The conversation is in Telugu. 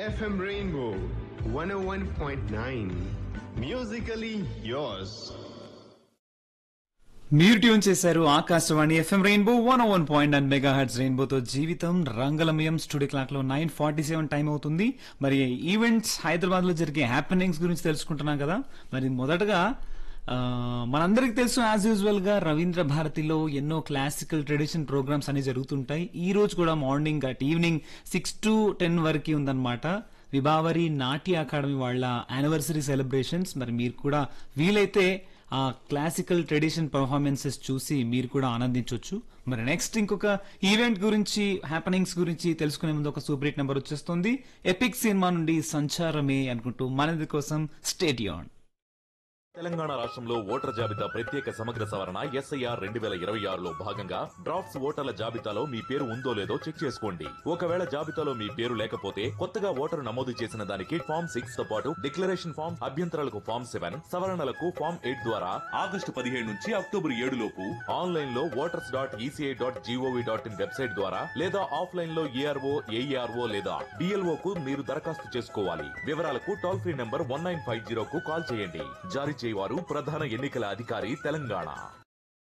FM Rainbow 101.9. Musically yours. మీరు ట్యూన్ చేశారు Akashvani FM rainbow one one point and mega heads రెయిన్బోతో జీవితం రంగలమయం స్టూడియో క్లాక్ లో నైన్ ఫార్టీ సెవెన్ టైం అవుతుంది మరి ఈవెంట్స్ హైదరాబాద్ లో జరిగే హ్యాపెనింగ్స్ గురించి తెలుసుకుంటున్నాం కదా మరి మొదటగా ఆ, మనందరికి తెలుసు యాజ్ యూజువల్ గా రవీంద్ర భారతిలో ఎన్నో క్లాసికల్ ట్రెడిషన్ ప్రోగ్రామ్స్ అన్ని జరుగుతుంటాయి ఈ రోజు కూడా morning at evening six to ten వరకు ఉందన్నమాట విభావరి నాట్య అకాడమీ వాళ్ళ యానివర్సరీ సెలబ్రేషన్స్ మరి మీరు కూడా వీలైతే ఆ క్లాసికల్ ట్రెడిషన్ పర్ఫార్మెన్సెస్ చూసి మీరు కూడా ఆనందించవచ్చు మరి నెక్స్ట్ ఇంకొక ఈవెంట్ గురించి హ్యాపెనింగ్స్ గురించి తెలుసుకునే ముందు ఒక సూపర్ హిట్ నెంబర్ వచ్చేస్తుంది ఎపిక్ సినిమా నుండి సంచారమే అనుకుంటూ మనది కోసం స్టేడియం తెలంగాణ రాష్ట్రంలో ఓటర్ల జాబితా ప్రత్యేక సమగ్ర సవరణ ఎస్ఐఆర్ రెండు వేల ఇరవై ఆరులో భాగంగా డ్రాఫ్ట్స్ ఓటర్ల జాబితాలో మీ పేరు ఉందో లేదో చెక్ చేసుకోండి ఒకవేళ జాబితాలో మీ పేరు లేకపోతే కొత్తగా ఓటరు నమోదు చేసిన దానికి ఫామ్ సిక్స్ తో పాటు డిక్లరేషన్ ఫామ్ అభ్యంతరాలకు ఫామ్ సెవెన్ సవరణలకు ఫామ్ ఎయిట్ ద్వారా ఆగస్టు పదిహేడు నుంచి అక్టోబర్ ఏడు లోపు ఆన్లైన్ లో voters dot ECI dot gov dot in website ద్వారా లేదా ఆఫ్లైన్ లో ఏఆర్ఓ ఏఈఆర్ఓ లేదా డిఎల్ఓ కు మీరు దరఖాస్తు చేసుకోవాలి వివరాలకు toll free number one nine five zero కు కాల్ చేయండి జారీ చేయవారు ప్రధాన ఎన్నికల అధికారి తెలంగాణ